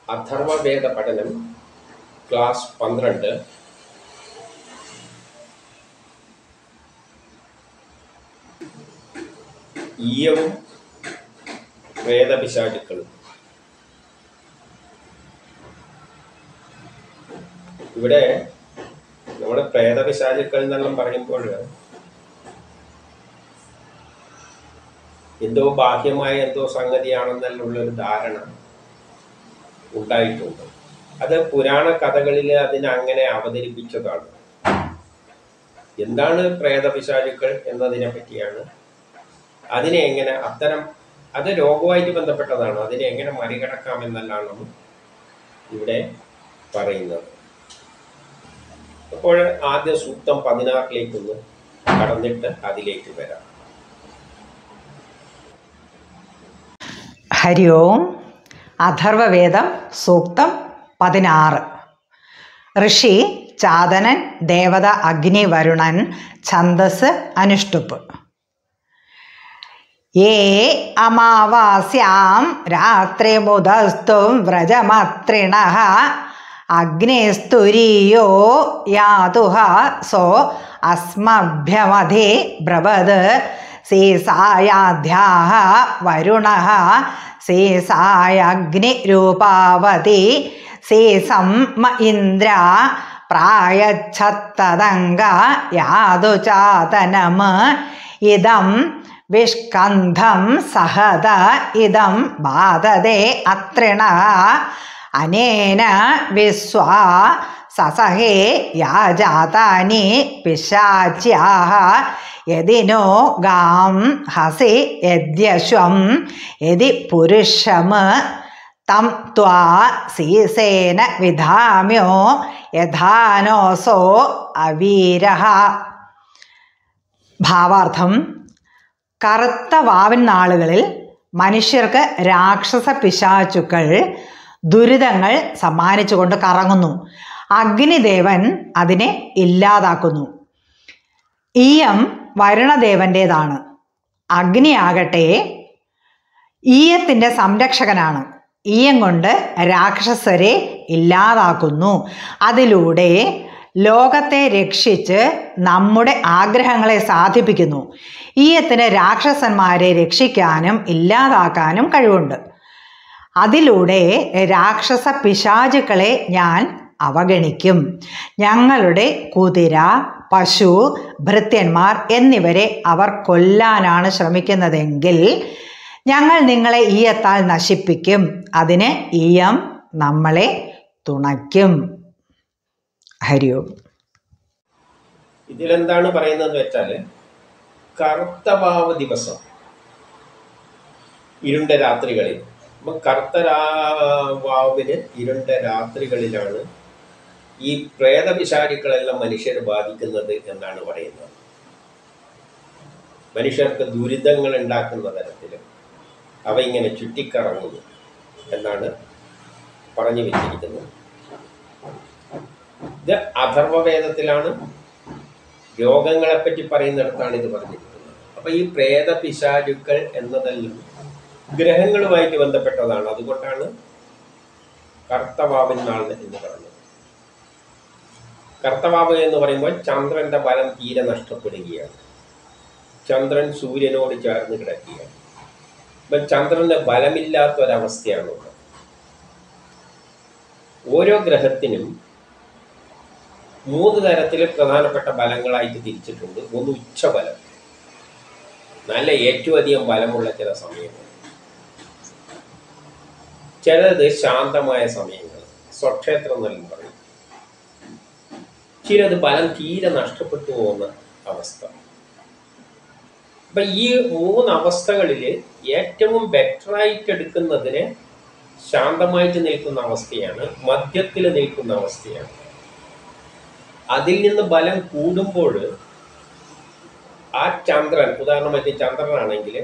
അഥർവവേദ പഠനം ക്ലാസ് പന്ത്രണ്ട് ഈയവും വേദപിശാചുക്കളും ഇവിടെ നമ്മൾ പ്രേതപിശാചുക്കൾ എന്നെല്ലാം പറയുമ്പോൾ എന്തോ ബാഹ്യമായ എന്തോ സംഗതിയാണെന്നുള്ള ഒരു ധാരണ ഉണ്ടായിട്ടുണ്ട് അത് പുരാണ കഥകളിൽ അതിനെ അങ്ങനെ അവതരിപ്പിച്ചതാണ് എന്താണ് പ്രേതപിശാചുക്കൾ എന്നതിനെ പറ്റിയാണ് അതിനെ എങ്ങനെ അത്തരം അത് രോഗവുമായിട്ട് ബന്ധപ്പെട്ടതാണ് അതിനെ എങ്ങനെ മറികടക്കാമെന്നല്ലാണ് ഇവിടെ പറയുന്നത് അപ്പോൾ ആദ്യ സൂക്തം പതിനാറിലേക്കൊന്ന് കടന്നിട്ട് അതിലേക്ക് വരാം ഹരി ഓം അഥർവവേദം സൂക്തം പതിനാറ് ഋഷി ചാതനൻ ദേവത അഗ്നി വരുണൻ ഛന്ദസ് അനുഷ്ടുപ്പ് ഏ അമാവാസ്യാം രാത്രിമുദസ്തും വ്രജമത്രിണ അഗ്നിസ്തുരീയോ യാതുഹ സോ അസ്മഭ്യമധി ബ്രവത് സീസായാധ്യാഹ വരുണ സീസായഗ്നിരൂപാവതി സീസം മ ഇന്ദ്ര പ്രായച്ഛത്തതംഗ യാതു ചാതനം ഇതം വിഷ്കന്ധം സഹത ഇതം ബാധതേ അത്രിണ അനേന വിശ്വാ സസഹേ യാജാതാനി പിശാച്യാഹ യതിനോ ഗാം ഹസി യദ്യശ്വം യതി പുരുഷം തം ത്വാ സീസേന വിധാമ്യോ യഥാനോസോ അവീരഃ ഭാവാർത്ഥം കറുത്ത വാവിൻ നാളുകളിൽ മനുഷ്യർക്ക് രാക്ഷസ പിശാചുക്കൾ ദുരിതങ്ങൾ സമ്മാനിച്ചുകൊണ്ട് കറങ്ങുന്നു അഗ്നിദേവൻ അതിനെ ഇല്ലാതാക്കുന്നു ഈയം വരുണദേവൻ്റേതാണ് അഗ്നിയാകട്ടെ ഈയത്തിൻ്റെ സംരക്ഷകനാണ് ഈയം കൊണ്ട് രാക്ഷസരെ ഇല്ലാതാക്കുന്നു അതിലൂടെ ലോകത്തെ രക്ഷിച്ച് നമ്മുടെ ആഗ്രഹങ്ങളെ സാധിപ്പിക്കുന്നു ഈയത്തിന് രാക്ഷസന്മാരെ രക്ഷിക്കാനും ഇല്ലാതാക്കാനും കഴിവുണ്ട് അതിലൂടെ രാക്ഷസ പിശാചുക്കളെ ഞാൻ അവഗണിക്കും ഞങ്ങളുടെ കുതിര പശു ഭൃത്യന്മാർ എന്നിവരെ അവർ കൊല്ലാനാണ് ശ്രമിക്കുന്നതെങ്കിൽ ഞങ്ങൾ നിങ്ങളെ ഈയത്താൽ നശിപ്പിക്കും അതിന് ഈയം നമ്മളെ തുണയ്ക്കും ഹരിയോം ഇതിലെന്താണ് പറയുന്നത് വെച്ചാൽ കറുത്തവാവ് ദിവസം ഇരുണ്ട രാത്രികളിൽ അപ്പം കറുത്ത രാ- വാവിന് ഇരുണ്ട രാത്രികളിലാണ് ഈ പ്രേതപിശാചുക്കളെല്ലാം മനുഷ്യരെ ബാധിക്കുന്നത് എന്നാണ് പറയുന്നത് മനുഷ്യർക്ക് ദുരിതങ്ങൾ ഉണ്ടാക്കുന്ന തരത്തിൽ അവ ഇങ്ങനെ ചുറ്റിക്കറങ്ങുന്നു എന്നാണ് പറഞ്ഞു വെച്ചിരിക്കുന്നത് ഇത് അഥർവവേദത്തിലാണ് രോഗങ്ങളെപ്പറ്റി പറയുന്നിടത്താണ് ഇത് പറഞ്ഞിരിക്കുന്നത് അപ്പൊ ഈ പ്രേത പിശാചുക്കൾ എന്നതെല്ലാം ഗ്രഹങ്ങളുമായിട്ട് ബന്ധപ്പെട്ടതാണ് അതുകൊണ്ടാണ് കർത്തവാവിൻ നാൾ എന്ന് പറഞ്ഞത് കർത്തവാവ് എന്ന് പറയുമ്പോൾ ചന്ദ്രന്റെ ബലം തീരെ നഷ്ടപ്പെടുകയാണ് ചന്ദ്രൻ സൂര്യനോട് ചേർന്ന് കിടക്കുകയാണ് ഇപ്പം ചന്ദ്രന്റെ ബലമില്ലാത്ത ഒരവസ്ഥയാണ് ഉള്ളത് ഓരോ ഗ്രഹത്തിനും മൂന്ന് തരത്തിൽ പ്രധാനപ്പെട്ട ബലങ്ങളായിട്ട് തിരിച്ചിട്ടുണ്ട് ഒന്ന് ഉച്ചബലം നല്ല ഏറ്റവും അധികം ബലമുള്ള ചില സമയങ്ങൾ ചിലത് ശാന്തമായ സമയങ്ങൾ സ്വക്ഷേത്രം എന്നെല്ലാം പറയും ചിലത് ബലം തീരെ നഷ്ടപ്പെട്ടു പോകുന്ന അവസ്ഥ അപ്പൊ ഈ മൂന്ന് അവസ്ഥകളിൽ ഏറ്റവും ബെറ്ററായിട്ട് എടുക്കുന്നതിന് ശാന്തമായിട്ട് നിൽക്കുന്ന അവസ്ഥയാണ് മധ്യത്തിൽ നിൽക്കുന്ന അവസ്ഥയാണ് അതിൽ നിന്ന് ബലം കൂടുമ്പോൾ ആ ചന്ദ്രൻ ഉദാഹരണമായിട്ട് ചന്ദ്രനാണെങ്കിൽ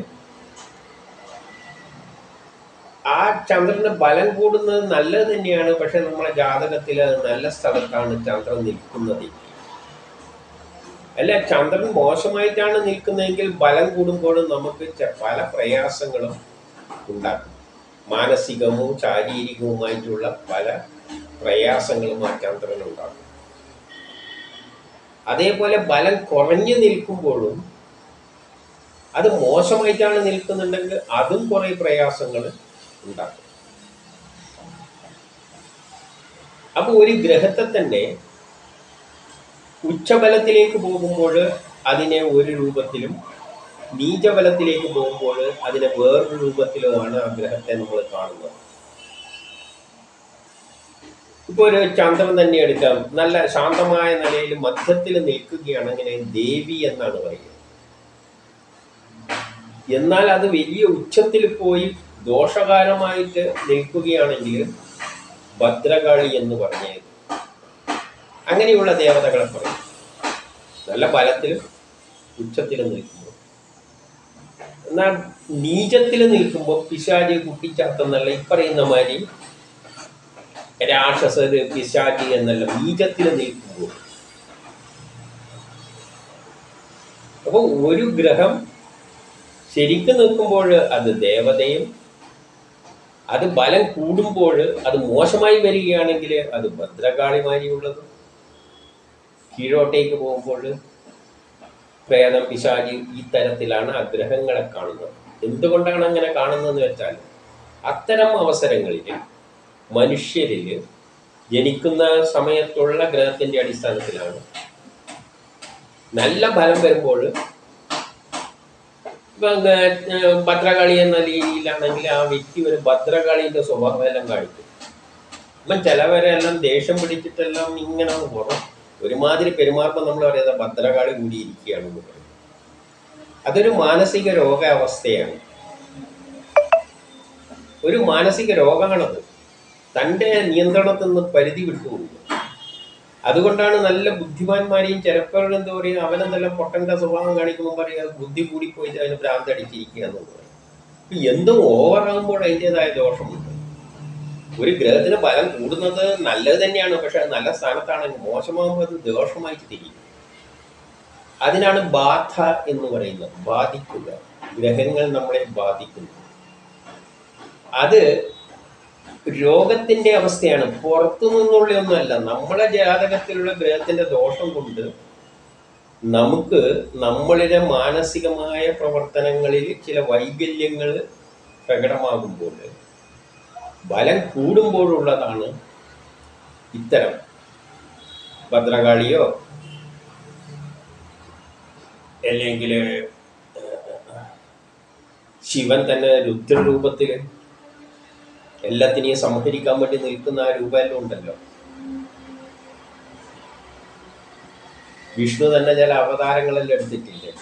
ആ ചന്ദ്രന് ബലം കൂടുന്നത് നല്ലത് തന്നെയാണ് പക്ഷെ നമ്മുടെ ജാതകത്തിൽ അത് നല്ല സ്ഥലത്താണ് ചന്ദ്രൻ നിൽക്കുന്നത് അല്ല ചന്ദ്രൻ മോശമായിട്ടാണ് നിൽക്കുന്നതെങ്കിൽ ബലം കൂടുമ്പോൾ നമുക്ക് ചെ- പല പ്രയാസങ്ങളും ഉണ്ടാക്കും മാനസികവും ശാരീരികവുമായിട്ടുള്ള പല പ്രയാസങ്ങളും ആ ചന്ദ്രനുണ്ടാകും അതേപോലെ ബലം കുറഞ്ഞു നിൽക്കുമ്പോഴും അത് മോശമായിട്ടാണ് നിൽക്കുന്നുണ്ടെങ്കിൽ അതും കുറേ പ്രയാസങ്ങൾ ഉണ്ടാക്കും അപ്പോൾ ഒരു ഗ്രഹത്തെ തന്നെ ഉച്ചബലത്തിലേക്ക് പോകുമ്പോൾ അതിനെ ഒരു രൂപത്തിലും നീചബലത്തിലേക്ക് പോകുമ്പോൾ അതിനെ വേറൊരു രൂപത്തിലുമാണ് ആ ഗ്രഹത്തെ നമ്മൾ കാണുന്നത് ഇപ്പോൾ ഒരു ചന്ദ്രൻ തന്നെ എടുക്കാം നല്ല ശാന്തമായ നിലയിൽ മധ്യത്തിൽ നിൽക്കുകയാണെങ്കിൽ ദേവി എന്നാണ് പറയുന്നത് എന്നാൽ അത് വലിയ ഉച്ചത്തിൽ പോയി ദോഷകാരമായിട്ട് നിൽക്കുകയാണെങ്കിൽ ഭദ്രകാളി എന്ന് പറഞ്ഞത് അങ്ങനെയുള്ള ദേവതകളെ പറയും നല്ല ബലത്തിൽ ഉച്ചത്തിൽ നിൽക്കുമ്പോൾ എന്നാൽ നീചത്തിൽ നിൽക്കുമ്പോൾ പിശാചി കുട്ടിച്ചാത്തെന്നല്ല ഈ പറയുന്ന മാതിരി രാക്ഷസര് പിശാചി എന്നല്ല നീചത്തിൽ നിൽക്കുമ്പോൾ അപ്പോൾ ഒരു ഗ്രഹം ശരിക്കും നിൽക്കുമ്പോൾ അത് ദേവതയും അത് ബലം കൂടുമ്പോൾ അത് മോശമായി വരികയാണെങ്കിൽ അത് ഭദ്രകാളിമാരിയുള്ളതും കീഴോട്ടേക്ക് പോകുമ്പോൾ പ്രേതം പിശാചി ഈ തരത്തിലാണ് ആ ഗ്രഹങ്ങളെ കാണുന്നത് എന്തുകൊണ്ടാണ് അങ്ങനെ കാണുന്നതെന്ന് വെച്ചാൽ അത്തരം അവസരങ്ങളിൽ മനുഷ്യരിൽ ജനിക്കുന്ന സമയത്തുള്ള ഗ്രഹത്തിന്റെ അടിസ്ഥാനത്തിലാണ് നല്ല ഫലം വരുമ്പോൾ ഇപ്പൊ ഏർ ഭദ്രകാളി എന്ന രീതിയിലാണെങ്കിൽ ആ വ്യക്തി ഒരു ഭദ്രകാളിന്റെ സ്വഭാവം എല്ലാം കാണിക്കും അപ്പം ചിലവരെല്ലാം ദേഷ്യം പിടിച്ചിട്ടെല്ലാം ഇങ്ങനെ കുറം ഒരുമാതിരി പെരുമാറുമ്പോൾ നമ്മൾ പറയുന്നത് ഭദ്രകാളി കൂടിയിരിക്കുകയാണെന്ന് പറയും അതൊരു മാനസിക രോഗാവസ്ഥയാണ് ഒരു മാനസിക രോഗമാണത് തൻ്റെ നിയന്ത്രണത്തിൽ നിന്ന് പരിധി വിട്ടുപോകും അതുകൊണ്ടാണ് നല്ല ബുദ്ധിമാന്മാരെയും ചിലപ്പോൾ എന്താ പറയുക അവനെന്തെല്ലാം പൊട്ടന്റെ സ്വഭാവം കാണിക്കുമ്പോൾ പറയുക ബുദ്ധി കൂടിപ്പോയിട്ട് അതിന് ഭ്രാന്തടിച്ചിരിക്കുക എന്ന് പറയും അപ്പൊ എന്തും ഓവറാകുമ്പോൾ അതിൻ്റെതായ ദോഷമുണ്ട് ഒരു ഗ്രഹത്തിന് ബലം കൂടുന്നത് നല്ലത് തന്നെയാണ് പക്ഷെ അത് നല്ല സ്ഥാനത്താണെങ്കിൽ മോശമാകുമ്പോൾ അത് ദോഷമായിട്ട് തിരിയും അതിനാണ് ബാധ എന്ന് പറയുന്നത് ബാധിക്കുക ഗ്രഹങ്ങൾ നമ്മളെ ബാധിക്കുന്നു അത് രോഗത്തിന്റെ അവസ്ഥയാണ് പുറത്തു നിന്നുള്ള ഒന്നുമല്ല നമ്മളെ ജാതകത്തിലുള്ള ഗ്രഹത്തിന്റെ ദോഷം കൊണ്ട് നമുക്ക് നമ്മളുടെ മാനസികമായ പ്രവർത്തനങ്ങളിൽ ചില വൈകല്യങ്ങൾ പ്രകടമാകുമ്പോൾ ബലം കൂടുമ്പോഴുള്ളതാണ് ഇത്തരം ഭദ്രകാളിയോ അല്ലെങ്കിൽ ശിവൻ തന്നെ രുദ്രരൂപത്തിൽ എല്ലാത്തിനെയും സംഹരിക്കാൻ വേണ്ടി നിൽക്കുന്ന ആ രൂപമെല്ലാം ഉണ്ടല്ലോ വിഷ്ണു തന്നെ ചില അവതാരങ്ങളെല്ലാം എടുത്തിട്ടില്ലേ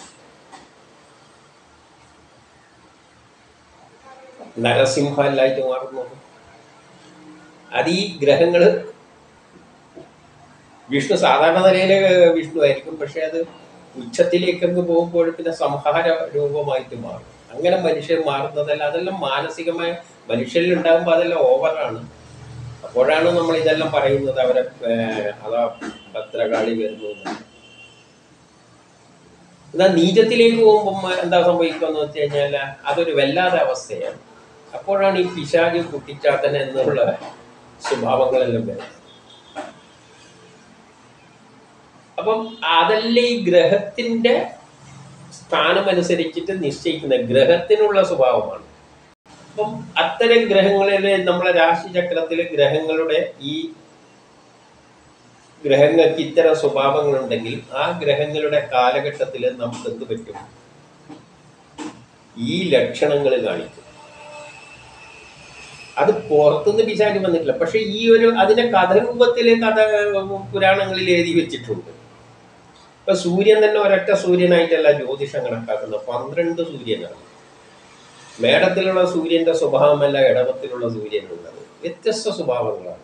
നരസിംഹ എല്ലായിട്ട് മാറുന്നു അത് ഈ ഗ്രഹങ്ങള് വിഷ്ണു സാധാരണ നിലയിലെ വിഷ്ണു ആയിരിക്കും പക്ഷെ അത് ഉച്ചത്തിലേക്കൊക്കെ പോകുമ്പോൾ പിന്നെ സംഹാര രൂപമായിട്ട് മാറും അങ്ങനെ മനുഷ്യർ മാറുന്നതല്ല അതെല്ലാം മാനസികമായ മനുഷ്യരിൽ ഉണ്ടാകുമ്പോൾ അതെല്ലാം ഓവറാണ് അപ്പോഴാണ് നമ്മൾ ഇതെല്ലാം പറയുന്നത് അവരെ ഏർ, അതാ ഭദ്രകാളി വരുന്നു എന്ന്. എന്നാ നീചത്തിലേക്ക് പോകുമ്പോൾ എന്താ സംഭവിക്കുക എന്ന് വെച്ച് കഴിഞ്ഞാൽ അതൊരു വല്ലാത്ത അവസ്ഥയാണ് അപ്പോഴാണ് ഈ പിശാചി കുട്ടിച്ചാത്തൻ എന്നുള്ള സ്വഭാവങ്ങളെല്ലാം വരുന്നത് അപ്പം അതല്ലേ ഈ ഗ്രഹത്തിന്റെ സ്ഥാനം അനുസരിച്ചിട്ട് നിശ്ചയിക്കുന്ന ഗ്രഹത്തിനുള്ള സ്വഭാവമാണ് അപ്പം അത്തരം ഗ്രഹങ്ങളിലെ നമ്മളെ രാശിചക്രത്തിലെ ഗ്രഹങ്ങളുടെ ഈ ഗ്രഹങ്ങൾക്ക് ഇത്തരം സ്വഭാവങ്ങളുണ്ടെങ്കിൽ ആ ഗ്രഹങ്ങളുടെ കാലഘട്ടത്തിൽ നമുക്ക് എന്ത് പറ്റും ഈ ലക്ഷണങ്ങൾ കാണിക്കും അത് പുറത്തുനിന്ന് പിശാചി വന്നിട്ടില്ല പക്ഷെ ഈ ഒരു അതിനെ കഥരൂപത്തിലെ കഥ പുരാണങ്ങളിൽ എഴുതി വെച്ചിട്ടുണ്ട് ഇപ്പൊ സൂര്യൻ തന്നെ ഒരൊറ്റ സൂര്യനായിട്ടല്ല ജ്യോതിഷം കണക്കാക്കുന്നത് പന്ത്രണ്ട് സൂര്യനാണ് മേടത്തിലുള്ള സൂര്യന്റെ സ്വഭാവമല്ല ഇടവത്തിലുള്ള സൂര്യനുള്ളത് വ്യത്യസ്ത സ്വഭാവങ്ങളാണ്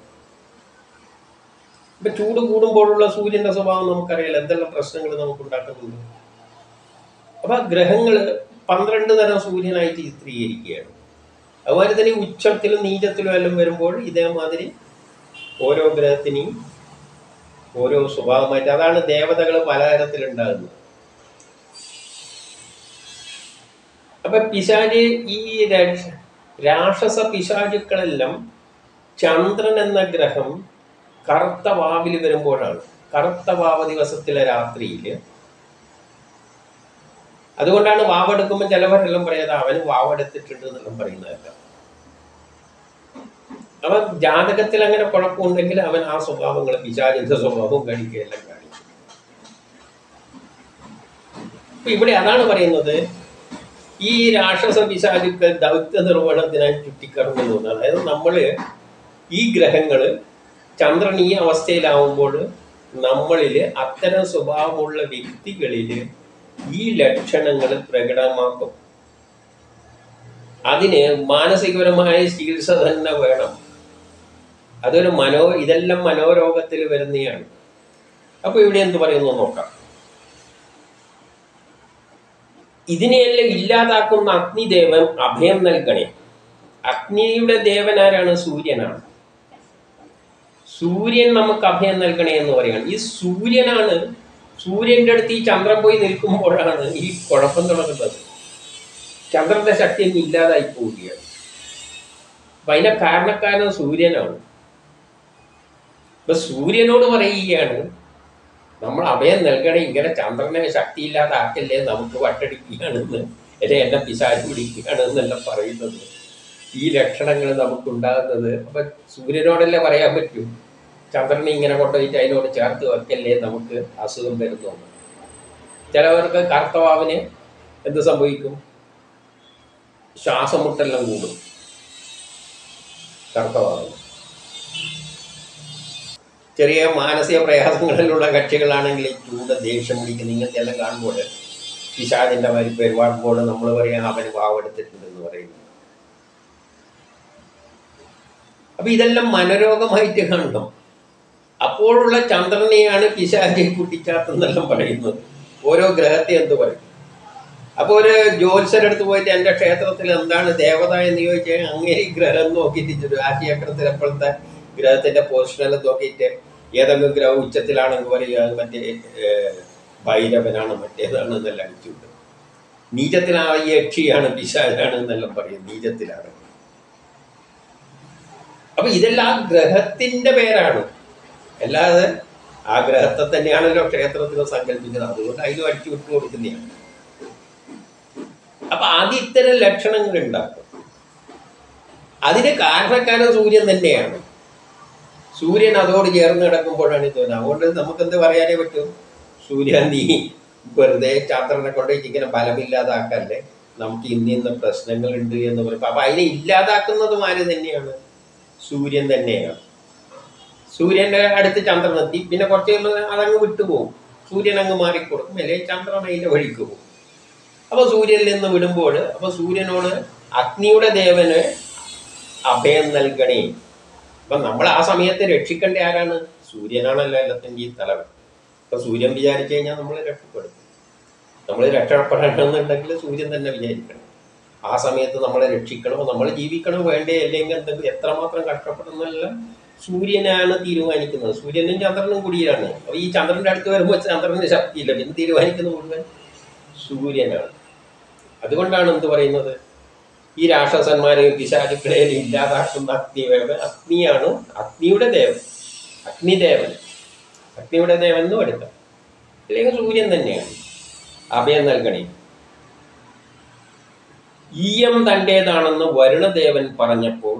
ഇപ്പൊ ചൂട് കൂടുമ്പോഴുള്ള സൂര്യന്റെ സ്വഭാവം നമുക്കറിയാലോ എന്തെല്ലാം പ്രശ്നങ്ങൾ നമുക്ക് ഉണ്ടാക്കുന്നുണ്ട് അപ്പൊ ഗ്രഹങ്ങള് പന്ത്രണ്ട് തരം സൂര്യനായിട്ട് ചിത്രീകരിക്കുകയാണ് അതുപോലെ തന്നെ ഈ ഉച്ചത്തിലും നീചത്തിലും എല്ലാം വരുമ്പോൾ ഇതേമാതിരി ഓരോ ഗ്രഹത്തിനെയും ഓരോ സ്വഭാവമായിട്ട് അതാണ് ദേവതകൾ പലതരത്തിലുണ്ടാകുന്നത് അപ്പൊ പിശാല് ഈ രക്ഷ രാക്ഷസ പിശാചുക്കളെല്ലാം ചന്ദ്രൻ എന്ന ഗ്രഹം കറുത്ത വാവിൽ വരുമ്പോഴാണ് കറുത്ത വാവ ദിവസത്തിലെ രാത്രിയിൽ അതുകൊണ്ടാണ് വാവെടുക്കുമ്പോൾ ചിലവരെല്ലാം പറയുന്നത് അവന് വാവെടുത്തിട്ടുണ്ട് എന്നെല്ലാം പറയുന്നതല്ല അവൻ ജാതകത്തിൽ അങ്ങനെ കുഴപ്പമുണ്ടെങ്കിൽ അവൻ ആ സ്വഭാവങ്ങൾ പിശാചിന്റെ സ്വഭാവവും കാണിക്കുകയെല്ലാം കാണിക്കും അപ്പൊ ഇവിടെ അതാണ് പറയുന്നത് ഈ രാക്ഷസ പിശാചുക്കൾ ദൗത്യ നിർവഹണത്തിനായി ചുറ്റിക്കറങ്ങുന്നു അതായത് നമ്മള് ഈ ഗ്രഹങ്ങള് ചന്ദ്രൻ ഈ അവസ്ഥയിലാവുമ്പോൾ നമ്മളിൽ അത്തരം സ്വഭാവമുള്ള വ്യക്തികളിൽ ഈ ലക്ഷണങ്ങൾ പ്രകടമാക്കും അതിന് മാനസികപരമായ ചികിത്സ തന്നെ വേണം അതൊരു മനോ ഇതെല്ലാം മനോരോഗത്തിൽ വരുന്നതാണ് അപ്പൊ ഇവിടെ എന്ത് പറയുന്നു നോക്കാം ഇതിനെയെല്ലാം ഇല്ലാതാക്കുന്ന അഗ്നിദേവൻ അഭയം നൽകണേ അഗ്നിയുടെ ദേവൻ ആരാണ് സൂര്യനാണ് സൂര്യൻ നമുക്ക് അഭയം നൽകണേ എന്ന് പറയുകയാണ് ഈ സൂര്യനാണ് സൂര്യന്റെ അടുത്ത് ഈ ചന്ദ്രൻ പോയി നിൽക്കുമ്പോഴാണ് ഈ കുഴപ്പം തുടങ്ങുന്നത് ചന്ദ്രന്റെ ശക്തി അങ്ങ് ഇല്ലാതായി പോവുകയാണ് അപ്പൊ അതിന്റെ കാരണക്കാരൻ സൂര്യനാണ് ഇപ്പൊ സൂര്യനോട് പറയുകയാണ് നമ്മൾ അഭയം നൽകണേ ഇങ്ങനെ ചന്ദ്രനെ ശക്തിയില്ലാതെ ആക്കല്ലേ നമുക്ക് വട്ടടിക്കുകയാണെന്ന് അല്ലെ എന്നെ പിശാചി പിടിക്കുകയാണെന്നെല്ലാം പറയുന്നത് ഈ ലക്ഷണങ്ങൾ നമുക്കുണ്ടാകുന്നത് അപ്പൊ സൂര്യനോടല്ലേ പറയാൻ പറ്റൂ ചന്ദ്രനെ ഇങ്ങനെ കൊണ്ടുപോയിട്ട് അതിനോട് ചേർത്ത് വെക്കല്ലേ നമുക്ക് അസുഖം വരുന്നു ചിലവർക്ക് കർത്തവാവിന് എന്ത് സംഭവിക്കും ശ്വാസമുട്ടെല്ലാം കൂടും കർത്തവാവിന് ചെറിയ മാനസിക പ്രയാസങ്ങളിലുള്ള കക്ഷികളാണെങ്കിൽ ഈ ചൂട് ദേഷ്യം പിടിക്കുന്ന ഇങ്ങനത്തെ എല്ലാം കാണുമ്പോൾ പിശാദിന്റെ മാതിരി പെരുമാറുമ്പോൾ നമ്മൾ പറയാം അവന് വാവെടുത്തിട്ടുണ്ടെന്ന് പറയുന്നു അപ്പൊ ഇതെല്ലാം മനോരോഗമായിട്ട് കാണണം അപ്പോഴുള്ള ചന്ദ്രനെയാണ് പിശാചി കുട്ടിച്ചാത്തെന്നെല്ലാം പറയുന്നത് ഓരോ ഗ്രഹത്തെ എന്ത് പറയും അപ്പൊ ഒരു ജ്യോത്സ്യരുടെ അടുത്ത് പോയിട്ട് എന്റെ ക്ഷേത്രത്തിൽ എന്താണ് ദേവത എന്ന് ചോദിച്ചാൽ അങ്ങനെ ഈ ഗ്രഹം നോക്കിയിട്ട് രാശിചക്രത്തിൽ എപ്പോഴത്തെ ഗ്രഹത്തിന്റെ പൊസിഷനെല്ലാം നോക്കിയിട്ട് ഏതെങ്കിലും ഗ്രഹം ഉച്ചത്തിലാണെങ്കിൽ പറയുക അത് മറ്റേ ഏർ, ഭൈരവനാണ് മറ്റേതാണ് എന്നെല്ലാം അടിച്ചുണ്ട് നീചത്തിലാണ് ഈ യക്ഷിയാണ് പിശാചാണ് എന്നെല്ലാം പറയും നീചത്തിലാണ് അപ്പൊ ഇതെല്ലാം ഗ്രഹത്തിന്റെ പേരാണ് അല്ലാതെ ആ ഗ്രഹത്തെ തന്നെയാണല്ലോ ക്ഷേത്രത്തിൽ സങ്കല്പിക്കുന്നത് അതുകൊണ്ട് അതിലും അടിച്ചു വിട്ടു കൊടുക്കുന്നതാണ് അപ്പൊ ആദ്യം ഇത്തരം ലക്ഷണങ്ങൾ ഉണ്ടാക്കും അതിന് കാരണക്കാരൻ സൂര്യൻ തന്നെയാണ് സൂര്യൻ അതോട് ചേർന്ന് കിടക്കുമ്പോഴാണ് ഇത് വരുന്നത് അതുകൊണ്ട് നമുക്ക് എന്ത് പറയാനേ പറ്റും സൂര്യൻ നീ വെറുതെ ചന്ദ്രനെ കൊണ്ട് ഇങ്ങനെ ബലമില്ലാതാക്കല്ലേ നമുക്ക് ഇന്ന ഇന്ന പ്രശ്നങ്ങളുണ്ട് എന്ന് പറയും അപ്പൊ അതിനെ ഇല്ലാതാക്കുന്നതും ആര് തന്നെയാണ് സൂര്യൻ തന്നെയാണ് സൂര്യന്റെ അടുത്ത് ചന്ദ്രൻ എത്തി പിന്നെ കുറച്ച് കഴിയുമ്പോൾ അതങ്ങ് വിട്ടുപോകും സൂര്യൻ അങ്ങ് മാറിക്കൊടുക്കും അല്ലെങ്കിൽ ചന്ദ്രൻ അതിന്റെ വഴിക്ക് പോകും അപ്പൊ സൂര്യനിൽ നിന്ന് വിടുമ്പോൾ അപ്പൊ സൂര്യനോട് അഗ്നിയുടെ ദേവന് അഭയം നൽകണേ അപ്പൊ നമ്മൾ ആ സമയത്ത് രക്ഷിക്കേണ്ട ആരാണ് സൂര്യനാണല്ലോ എല്ലാത്തിൻ്റെ ഈ തലവൻ അപ്പൊ സൂര്യൻ വിചാരിച്ചു കഴിഞ്ഞാൽ നമ്മൾ രക്ഷപ്പെടും നമ്മൾ രക്ഷപ്പെടണമെന്നുണ്ടെങ്കിൽ സൂര്യൻ തന്നെ വിചാരിക്കണം ആ സമയത്ത് നമ്മളെ രക്ഷിക്കണോ നമ്മൾ ജീവിക്കണോ വേണ്ടേ അല്ലെങ്കിൽ എന്തെങ്കിലും എത്രമാത്രം കഷ്ടപ്പെടുന്നെല്ലാം സൂര്യനാണ് തീരുമാനിക്കുന്നത് സൂര്യനും ചന്ദ്രനും കൂടിയാണ് അപ്പൊ ഈ ചന്ദ്രന്റെ അടുത്ത് വരുമ്പോൾ ചന്ദ്രന് ശക്തിയില്ല പിന്നെ തീരുമാനിക്കുന്നത് മുഴുവൻ സൂര്യനാണ് അതുകൊണ്ടാണ് എന്ത് പറയുന്നത് ഈ രാക്ഷസന്മാരെയും പിശാചുക്കളെയും ഇല്ലാതാക്കുന്ന അഗ്നിദേവൻ അഗ്നിയാണ് അഗ്നിയുടെ ദേവൻ അഗ്നിദേവൻ അഗ്നിയുടെ ദേവൻ എന്നും എടുക്കാം അല്ലെങ്കിൽ സൂര്യൻ തന്നെയാണ് അഭയം നൽകണേ ഈയം തൻ്റേതാണെന്ന് വരുണദേവൻ പറഞ്ഞപ്പോൾ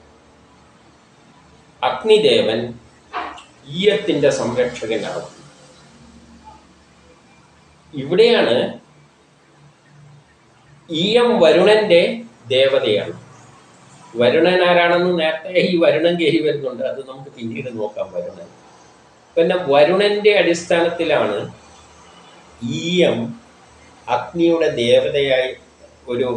അഗ്നിദേവൻ ഈയത്തിന്റെ സംരക്ഷകനാകും ഇവിടെയാണ് ഈയം വരുണന്റെ ദേവതയാണ് വരുണൻ ആരാണെന്ന് നേരത്തെ ഈ വരുണൻ കയറി വരുന്നുണ്ട് അത് നമുക്ക് പിന്നീട് നോക്കാം വരുണൻ പിന്നെ വരുണന്റെ അടിസ്ഥാനത്തിലാണ് ഈയം അഗ്നിയുടെ ദേവതയായി ഒരു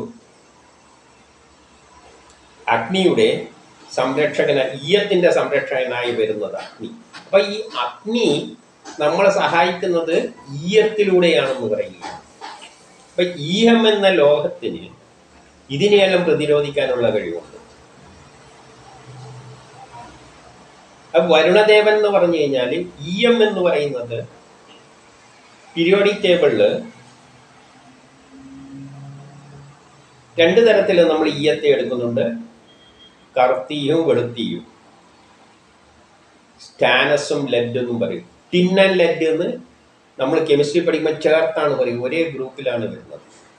അഗ്നിയുടെ സംരക്ഷകന ഈയത്തിന്റെ സംരക്ഷകനായി വരുന്നത് അഗ്നി അപ്പൊ ഈ അഗ്നി നമ്മളെ സഹായിക്കുന്നത് ഈയത്തിലൂടെയാണെന്ന് പറയുക അപ്പൊ ഈയം എന്ന ലോകത്തിന് ഇതിനെയെല്ലാം പ്രതിരോധിക്കാനുള്ള കഴിവുണ്ട് അപ്പൊ വരുണദേവൻ എന്ന് പറഞ്ഞു കഴിഞ്ഞാൽ ഈയം എന്ന് പറയുന്നത് പീരിയോഡിക് ടേബിളില് രണ്ട് തരത്തിൽ നമ്മൾ ഈയത്തെ എടുക്കുന്നുണ്ട് കറുത്തിയും വെളുത്തിയും സ്റ്റാനസും ലെഡ് എന്നും പറയും ടിൻ ആൻഡ് ലെഡ് എന്ന് നമ്മൾ കെമിസ്ട്രി പഠിക്കുമ്പോൾ ചേർത്താണ് പറയും ഒരേ ഗ്രൂപ്പിലാണ് വരുന്നത്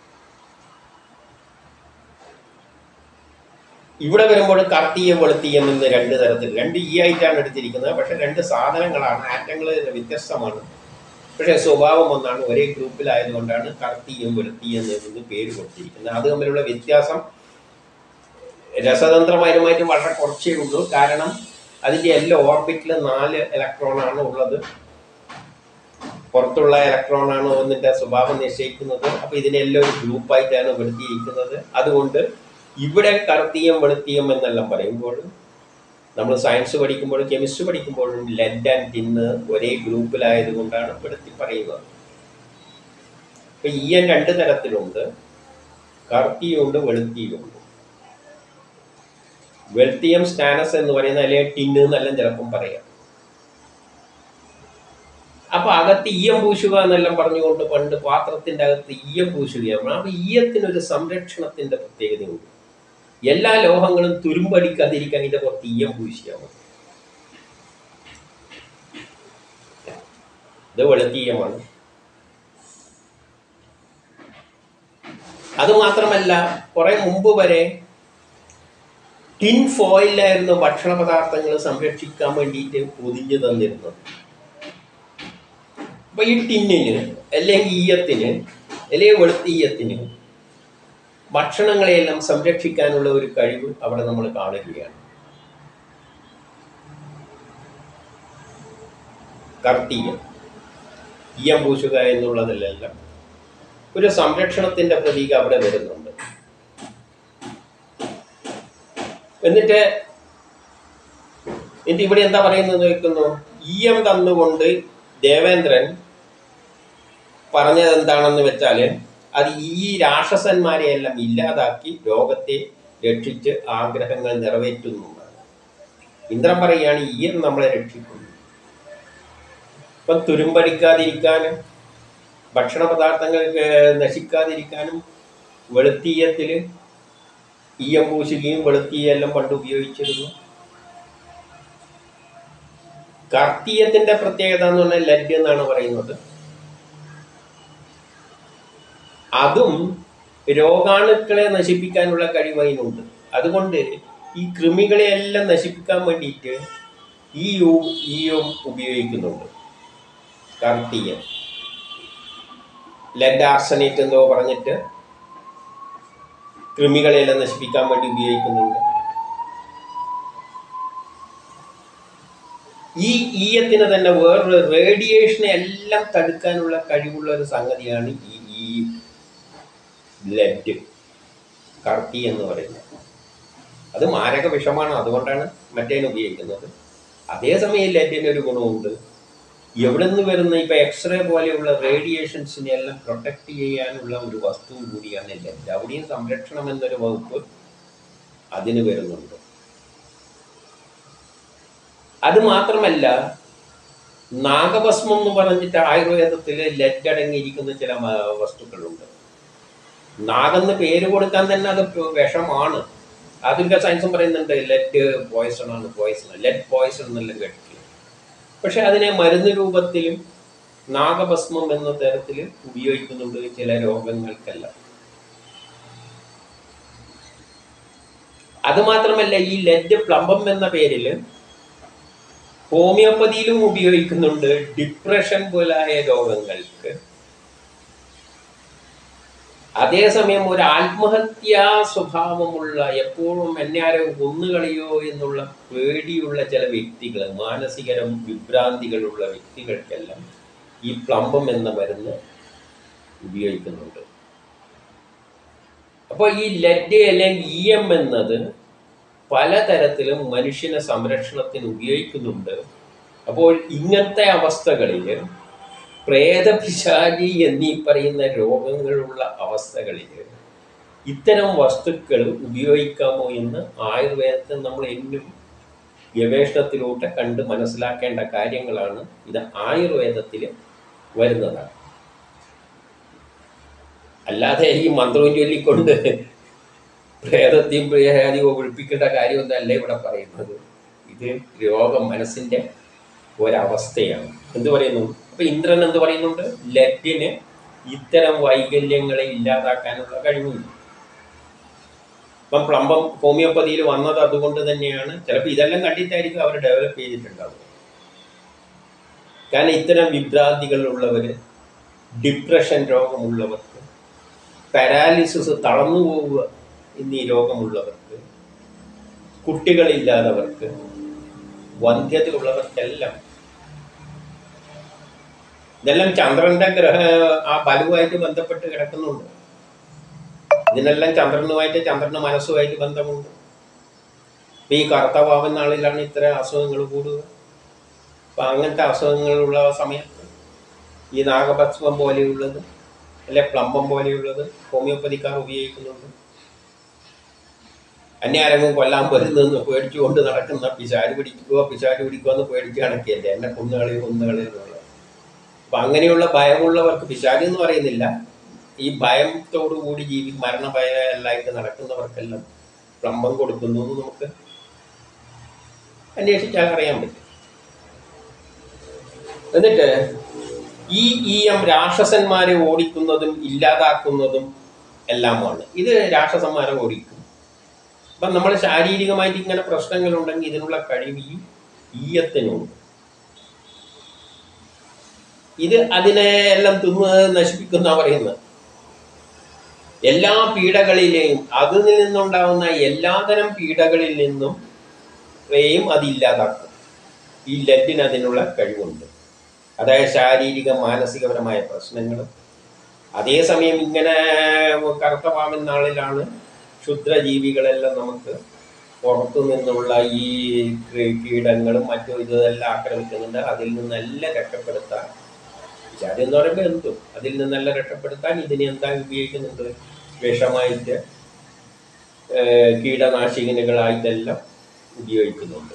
ഇവിടെ വരുമ്പോൾ കർത്തീയം വെളുത്തീയം എന്ന് രണ്ട് തരത്തിൽ രണ്ട് ഈ ആയിട്ടാണ് എടുത്തിരിക്കുന്നത് പക്ഷെ രണ്ട് സാധനങ്ങളാണ് ആറ്റങ്ങൾ വ്യത്യസ്തമാണ് പക്ഷെ സ്വഭാവം ഒന്നാണ് ഒരേ ഗ്രൂപ്പിലായതുകൊണ്ടാണ് കർത്തീയം വെളുത്തീയം എന്ന് പേര് കൊടുത്തിരിക്കുന്നത് അത് തമ്മിലുള്ള വ്യത്യാസം രസതന്ത്രപരമായിട്ട് വളരെ കുറച്ചേ ഉള്ളൂ കാരണം അതിൻ്റെ എല്ലാ ഓർബിറ്റിൽ നാല് ഇലക്ട്രോണാണ് ഉള്ളത് പുറത്തുള്ള ഇലക്ട്രോണാണ് ഒന്നിൻ്റെ സ്വഭാവം നിശ്ചയിക്കുന്നത് അപ്പോൾ ഇതിനെല്ലാം ഒരു ഗ്രൂപ്പായിട്ടാണ് വെളുത്തിയിരിക്കുന്നത് അതുകൊണ്ട് ഇവിടെ കറുത്തീയം വെളുത്തീയം എന്നെല്ലാം പറയുമ്പോൾ നമ്മൾ സയൻസ് പഠിക്കുമ്പോഴും കെമിസ്ട്രി പഠിക്കുമ്പോഴും ലെഡ് ആൻഡ് ടിന്ന് ഒരേ ഗ്രൂപ്പിലായത് കൊണ്ടാണ് പെടുത്തി പറയുന്നത് ഇപ്പൊ ഈയൻ രണ്ട് തരത്തിലുണ്ട് കറുത്തിയുണ്ട് വെളുത്തിയുണ്ട് വെളുത്തിയം സ്റ്റാനസ് എന്ന് പറയുന്ന അല്ലെങ്കിൽ ടിന്ന് എന്നെല്ലാം ചിലപ്പം പറയാം അപ്പൊ അകത്ത് ഈയം പൂശുക എന്നെല്ലാം പറഞ്ഞുകൊണ്ട് പണ്ട് പാത്രത്തിന്റെ അകത്ത് ഈയം പൂശുകയാണ് അപ്പൊ ഈയത്തിനൊരു സംരക്ഷണത്തിന്റെ പ്രത്യേകതയുണ്ട് എല്ലാ ലോഹങ്ങളും തുരുമ്പടിക്കാതിരിക്കാൻ ഇതിന്റെ പുറത്ത് ഈയം പൂശിയാൽ മതി ഇത് വെളുത്തീയമാണ് അത് മാത്രമല്ല കുറെ മുമ്പ് വരെ ടിൻ ഫോയിലായിരുന്നു ഭക്ഷണ പദാർത്ഥങ്ങൾ സംരക്ഷിക്കാൻ വേണ്ടിയിട്ട് പൊതിഞ്ഞു തന്നിരുന്നത് അപ്പൊ ഈ ടിന്നിന് അല്ലെങ്കിൽ ഈയത്തിന് അല്ലെങ്കിൽ വെളുത്തീയത്തിന് ഭക്ഷണങ്ങളെയെല്ലാം സംരക്ഷിക്കാനുള്ള ഒരു കഴിവ് അവിടെ നമ്മൾ കാണുകയാണ് കർത്തീയം ഈയം പൂശുക എന്നുള്ളതിലെല്ലാം ഒരു സംരക്ഷണത്തിന്റെ പ്രതീക അവിടെ വരുന്നുണ്ട് എന്നിട്ട് എന്നിട്ട് ഇവിടെ എന്താ പറയുന്നത് നോക്കുന്നു ഈയം തന്നുകൊണ്ട് ദേവേന്ദ്രൻ പറഞ്ഞത് എന്താണെന്ന് വെച്ചാൽ അത് ഈ രാക്ഷസന്മാരെ എല്ലാം ഇല്ലാതാക്കി ലോകത്തെ രക്ഷിച്ച് ആഗ്രഹങ്ങൾ നിറവേറ്റുന്നതാണ് ഇന്ദ്രൻ പറയുകയാണ് ഈയം നമ്മളെ രക്ഷിക്കുന്നു ഇപ്പം തുരുമ്പടിക്കാതിരിക്കാനും ഭക്ഷണ പദാർത്ഥങ്ങൾ നശിക്കാതിരിക്കാനും വെളുത്തീയത്തിൽ ഈയം പൂശുകയും വെളുത്തീയെല്ലാം പണ്ട് ഉപയോഗിച്ചിരുന്നു കർത്തീയത്തിന്റെ പ്രത്യേകത എന്ന് പറഞ്ഞാൽ ലഡ് എന്നാണ് പറയുന്നത് അതും രോഗാണുക്കളെ നശിപ്പിക്കാനുള്ള കഴിവ് അതിനുണ്ട് അതുകൊണ്ട് ഈ കൃമികളെയെല്ലാം നശിപ്പിക്കാൻ വേണ്ടിയിട്ട് ഈ യു ഈയും ഉപയോഗിക്കുന്നുണ്ട് കർത്തീയം ലെഡ് ആർസനേറ്റ് എന്തോ പറഞ്ഞിട്ട് കൃമികളെല്ലാം നശിപ്പിക്കാൻ വേണ്ടി ഉപയോഗിക്കുന്നുണ്ട് ഈ ഈയത്തിന് തന്നെ വേറൊരു റേഡിയേഷനെ എല്ലാം തടുക്കാനുള്ള കഴിവുള്ള ഒരു സംഗതിയാണ് ഈ ഈ ലെഡ് കർത്തി എന്ന് പറയുന്നത് അത് മാരക വിഷമാണ് അതുകൊണ്ടാണ് മറ്റേന് ഉപയോഗിക്കുന്നത് അതേസമയം ലെഡിന് ഒരു ഗുണമുണ്ട് എവിടെ നിന്ന് വരുന്ന ഇപ്പൊ എക്സ്റേ പോലെയുള്ള റേഡിയേഷൻസിനെ എല്ലാം പ്രൊട്ടക്ട് ചെയ്യാനുള്ള ഒരു വസ്തുവും കൂടിയാണ് ലെഡ് അവിടെയും സംരക്ഷണം എന്നൊരു വകുപ്പ് അതിന് വരുന്നുണ്ട് അത് മാത്രമല്ല നാഗഭസ്മം എന്ന് പറഞ്ഞിട്ട് ആയുർവേദത്തിൽ ലെഡ് അടങ്ങിയിരിക്കുന്ന ചില മ- വസ്തുക്കളുണ്ട് നാഗെന്ന് പേര് കൊടുക്കാൻ തന്നെ അത് വിഷമാണ് ആധുനിക സയൻസും പറയുന്നുണ്ട് ലെഡ് പോയ്സൺ ആണ് പോയ്സൺ ലെഡ് പോയ്സൺ എന്നെല്ലാം കേട്ടിട്ടില്ല പക്ഷെ അതിനെ മരുന്ന് രൂപത്തിലും നാഗഭസ്മം എന്ന തരത്തിൽ ഉപയോഗിക്കുന്നുണ്ട് ചില രോഗങ്ങൾക്കെല്ലാം അത് മാത്രമല്ല ഈ ലെഡ് പ്ലംബം എന്ന പേരിൽ ഹോമിയോപ്പതിയിലും ഉപയോഗിക്കുന്നുണ്ട് ഡിപ്രഷൻ പോലായ രോഗങ്ങൾക്ക് അതേസമയം ഒരു ആത്മഹത്യാ സ്വഭാവമുള്ള എപ്പോഴും എന്നെ ആരോ കൊന്നുകളയോ എന്നുള്ള പേടിയുള്ള ചില വ്യക്തികൾ മാനസികരം വിഭ്രാന്തികളുള്ള വ്യക്തികൾക്കെല്ലാം ഈ പ്ലംബം എന്ന മരുന്ന് ഉപയോഗിക്കുന്നുണ്ട് അപ്പോൾ ഈ ലെഡ് അല്ലെങ്കിൽ ഇ എം എന്നത് പലതരത്തിലും മനുഷ്യനെ സംരക്ഷണത്തിന് ഉപയോഗിക്കുന്നുണ്ട് അപ്പോൾ ഇങ്ങനത്തെ അവസ്ഥകളിൽ പ്രേതപിശാചി എന്നീ പറയുന്ന രോഗങ്ങളുള്ള അവസ്ഥകളിൽ ഇത്തരം വസ്തുക്കൾ ഉപയോഗിക്കാമോ എന്ന് ആയുർവേദത്തിൽ നമ്മൾ എന്നും ഗവേഷണത്തിലൂടെ കണ്ട് മനസ്സിലാക്കേണ്ട കാര്യങ്ങളാണ് ഇത് ആയുർവേദത്തിൽ വരുന്നതാണ് അല്ലാതെ ഈ മന്ത്രവും ചൊല്ലിക്കൊണ്ട് പ്രേതത്തെയും പ്രേഹാദിയും ഒഴിപ്പിക്കേണ്ട കാര്യമൊന്നല്ല ഇവിടെ പറയുന്നത് ഇത് രോഗം മനസ്സിൻ്റെ ഒരവസ്ഥയാണ് എന്ത് പറയുന്നു അപ്പൊ ഇന്ദ്രൻ എന്ത് പറയുന്നുണ്ട് ലറ്റിന് ഇത്തരം വൈകല്യങ്ങളെ ഇല്ലാതാക്കാനുള്ള കഴിവുണ്ട് ഇപ്പം പ്ലംബം ഹോമിയോപ്പതിയിൽ വന്നത് അതുകൊണ്ട് തന്നെയാണ് ചിലപ്പോൾ ഇതെല്ലാം കണ്ടിട്ടായിരിക്കും അവർ ഡെവലപ്പ് ചെയ്തിട്ടുണ്ടാവുക കാരണം ഇത്തരം വിഭ്രാന്തികളുള്ളവർ ഡിപ്രഷൻ രോഗമുള്ളവർക്ക് പാരാലിസിസ് തളർന്നു പോവുക എന്നീ രോഗമുള്ളവർക്ക് കുട്ടികളില്ലാത്തവർക്ക് വന്ധ്യതയുള്ളവർക്കെല്ലാം ഇതെല്ലാം ചന്ദ്രന്റെ ഗ്രഹ ആ ബലവുമായിട്ട് ബന്ധപ്പെട്ട് കിടക്കുന്നുണ്ട് ഇതിനെല്ലാം ചന്ദ്രനുമായിട്ട് ചന്ദ്രന്റെ മനസ്സുമായിട്ട് ബന്ധമുണ്ട് ഇപ്പൊ ഈ കറുത്തവാവൻ നാളിലാണ് ഇത്തരം അസുഖങ്ങൾ കൂടുക അപ്പൊ അങ്ങനത്തെ അസുഖങ്ങളുള്ള സമയത്ത് ഈ നാഗഭസ്മം പോലെയുള്ളത് അല്ലെ പ്ലംബം പോലെയുള്ളത് ഹോമിയോപ്പതിക്കാർ ഉപയോഗിക്കുന്നുണ്ട് എന്നെ ആരെങ്കിലും കൊല്ലാൻ വരുന്നെന്ന് പേടിച്ചുകൊണ്ട് നടക്കുന്ന പിശാര് പിടിക്കുക പിശാര് പിടിക്കുക എന്ന് പേടിച്ച് കണക്കിയല്ലേ എന്നെ കുന്നുകളി കുന്നുകളി എന്നുള്ളത് അപ്പൊ അങ്ങനെയുള്ള ഭയമുള്ളവർക്ക് പിശാര് എന്ന് പറയുന്നില്ല ഈ ഭയത്തോടു കൂടി ജീവി മരണഭയം എല്ലായിട്ട് നടക്കുന്നവർക്കെല്ലാം പ്ലംബം കൊടുക്കുന്നു എന്ന് നമുക്ക് അന്വേഷിച്ചാൽ അറിയാൻ പറ്റും എന്നിട്ട് ഈ ഈ എം രാക്ഷസന്മാരെ ഓടിക്കുന്നതും ഇല്ലാതാക്കുന്നതും എല്ലാമാണ് ഇത് രാക്ഷസന്മാരെ ഓടിക്കും അപ്പം നമ്മൾ ശാരീരികമായിട്ട് ഇങ്ങനെ പ്രശ്നങ്ങളുണ്ടെങ്കിൽ ഇതിനുള്ള കഴിവ് ഈ ഈയത്തിനുണ്ട് ഇത് അതിനെ എല്ലാം തിന്ന് നശിപ്പിക്കുന്ന പറയുന്നത് എല്ലാ പീഡകളിലെയും അതിൽ നിന്നുണ്ടാവുന്ന എല്ലാതരം പീഡകളിൽ നിന്നും യും അത് ഇല്ലാതാക്കും ഈ ലറ്റിന് അതിനുള്ള കഴിവുണ്ട് അതായത് ശാരീരിക മാനസികപരമായ പ്രശ്നങ്ങളും അതേസമയം ഇങ്ങനെ കറുത്ത പാമ്പൻ നാളിലാണ് ക്ഷുദ്രജീവികളെല്ലാം നമുക്ക് പുറത്തു നിന്നുള്ള ഈ കീ- കീടങ്ങളും മറ്റും ഇതെല്ലാം ആക്രമിക്കുന്നുണ്ട് അതിൽ നിന്നെല്ലാം രക്ഷപ്പെടുത്താൻ വിചാരം എന്ന് പറയുമ്പോൾ എന്തും അതിൽ നിന്നെല്ലാം രക്ഷപ്പെടുത്താൻ ഇതിനെ എന്താ ഉപയോഗിക്കുന്നുണ്ട് വിഷമായിട്ട് ഏഹ് കീടനാശിനികളായിട്ടെല്ലാം ഉപയോഗിക്കുന്നുണ്ട്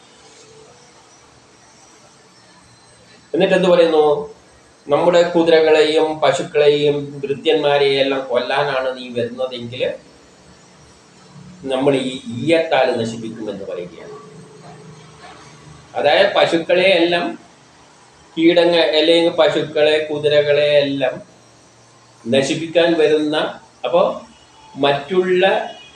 എന്നിട്ട് എന്ത് പറയുന്നു നമ്മുടെ കുതിരകളെയും പശുക്കളെയും വൃത്യന്മാരെയും എല്ലാം കൊല്ലാനാണ് നീ വരുന്നതെങ്കിൽ നമ്മൾ ഈ ഈയത്താൽ നശിപ്പിക്കുമെന്ന് പറയുകയാണ് അതായത് പശുക്കളെ എല്ലാം കീടങ്ങൾ അല്ലെങ്കിൽ പശുക്കളെ കുതിരകളെ എല്ലാം നശിപ്പിക്കാൻ വരുന്ന അപ്പോൾ മറ്റുള്ള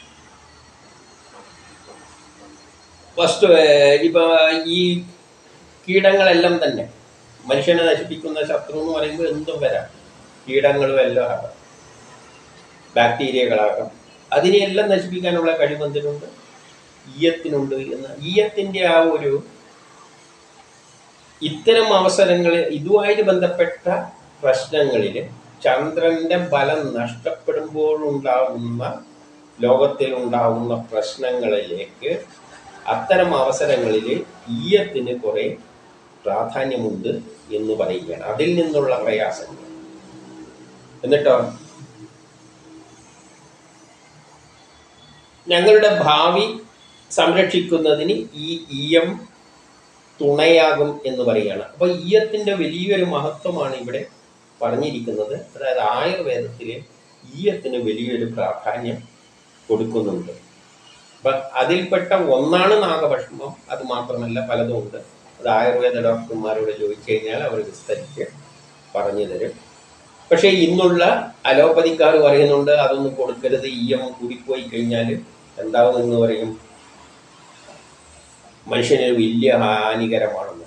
വസ്തു ഏർ ഇപ്പൊ ഈ കീടങ്ങളെല്ലാം തന്നെ മനുഷ്യനെ നശിപ്പിക്കുന്ന ശത്രു എന്ന് പറയുമ്പോൾ എന്തും വരാം കീടങ്ങളും എല്ലാം ആകാം ബാക്ടീരിയകളാകാം അതിനെയെല്ലാം നശിപ്പിക്കാനുള്ള കഴിവ് എന്തിനുണ്ട് ഈയത്തിനുണ്ട് എന്ന് ഈയത്തിന്റെ ആ ഒരു ഇത്തരം അവസരങ്ങളിൽ ഇതുമായിട്ട് ബന്ധപ്പെട്ട പ്രശ്നങ്ങളിൽ ചന്ദ്രന്റെ ബലം നഷ്ടപ്പെടുമ്പോൾ ഉണ്ടാകുന്ന ലോകത്തിൽ ഉണ്ടാകുന്ന പ്രശ്നങ്ങളിലേക്ക് അത്തരം അവസരങ്ങളിൽ ഈയത്തിന് കുറെ പ്രാധാന്യമുണ്ട് എന്ന് പറയുകയാണ് അതിൽ നിന്നുള്ള പ്രയാസങ്ങൾ എന്നിട്ടോ ഞങ്ങളുടെ ഭാവി സംരക്ഷിക്കുന്നതിന് ഈ ഈയം തുണയാകും എന്ന് പറയുകയാണ് അപ്പൊ ഈയത്തിന്റെ വലിയൊരു മഹത്വമാണ് ഇവിടെ പറഞ്ഞിരിക്കുന്നത് അതായത് ആയുർവേദത്തിലെ ഈയത്തിന് വലിയൊരു പ്രാധാന്യം കൊടുക്കുന്നുണ്ട് അപ്പൊ അതിൽപ്പെട്ട ഒന്നാണ് നാഗഭക്ഷണം അത് മാത്രമല്ല പലതും ഉണ്ട് അത് ആയുർവേദ ഡോക്ടർമാരോട് ചോദിച്ചു കഴിഞ്ഞാൽ അവർ വിസ്തരിച്ച് പറഞ്ഞു തരും പക്ഷേ ഇന്നുള്ള അലോപ്പതിക്കാർ പറയുന്നുണ്ട് അതൊന്നും കൊടുക്കരുത് ഈയം കൂടിപ്പോയി കഴിഞ്ഞാൽ എന്താവും എന്ന് പറയും മനുഷ്യന് വലിയ ഹാനികരമാണെന്ന്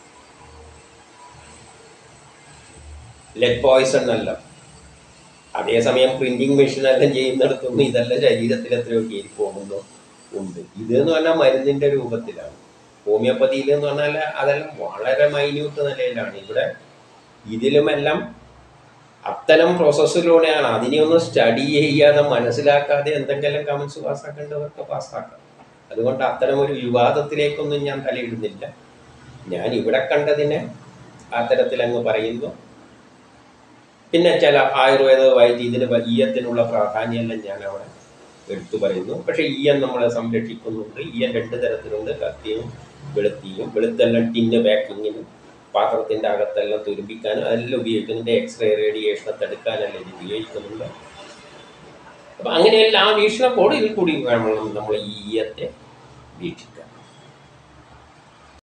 ലെഡ് പോയിസൺ അല്ല അതേസമയം പ്രിന്റിംഗ് മെഷീൻ എല്ലാം ചെയ്യുന്നിടത്തൊന്നും ഇതെല്ലാം ശരീരത്തിൽ എത്രയോ കയറി പോകുന്നു ഉണ്ട് ഇത് എന്ന് പറഞ്ഞാൽ മരുന്നിന്റെ രൂപത്തിലാണ് ഹോമിയോപ്പതിയിൽ എന്ന് പറഞ്ഞാൽ അതെല്ലാം വളരെ മൈന്യൂട്ട് നിലയിലാണ് ഇവിടെ ഇതിലുമെല്ലാം അത്തരം പ്രോസസ്സിലൂടെയാണ് അതിനെ ഒന്ന് സ്റ്റഡി ചെയ്യാതെ മനസ്സിലാക്കാതെ എന്തെങ്കിലും കമൻസ് പാസ്സാക്കേണ്ടവർക്ക് പാസ്സാക്കാം അതുകൊണ്ട് അത്തരം ഒരു വിവാദത്തിലേക്കൊന്നും ഞാൻ തലയിടുന്നില്ല ഞാൻ ഇവിടെ കണ്ടതിനെ ആ തരത്തിൽ അങ്ങ് പറയുന്നു പിന്നെ ചില ആയുർവേദമായിട്ട് ഇതിന് ഈയത്തിനുള്ള പ്രാധാന്യമെല്ലാം ഞാൻ അവിടെ എടുത്തു പറയുന്നു പക്ഷേ ഈയൻ നമ്മളെ സംരക്ഷിക്കുന്നുണ്ട് ഈയൻ രണ്ട് തരത്തിലുണ്ട് കത്തിയും വെളുത്തിയും വെളുത്തെല്ലാം ടിന്ന് പാക്കിങ്ങിനും പാത്രത്തിൻ്റെ അകത്തെല്ലാം തുരുമ്പിക്കാനും അതെല്ലാം ഉപയോഗിക്കുന്നുണ്ട് എക്സ്റേ റേഡിയേഷനെ തടുക്കാനെല്ലാം ഇത് ഉപയോഗിക്കുന്നുണ്ട് അപ്പം അങ്ങനെയല്ല ആ വീക്ഷണത്തോട് ഇതിൽ കൂടി വേണം നമ്മൾ ഈ ഈയത്തെ വീക്ഷിക്കാൻ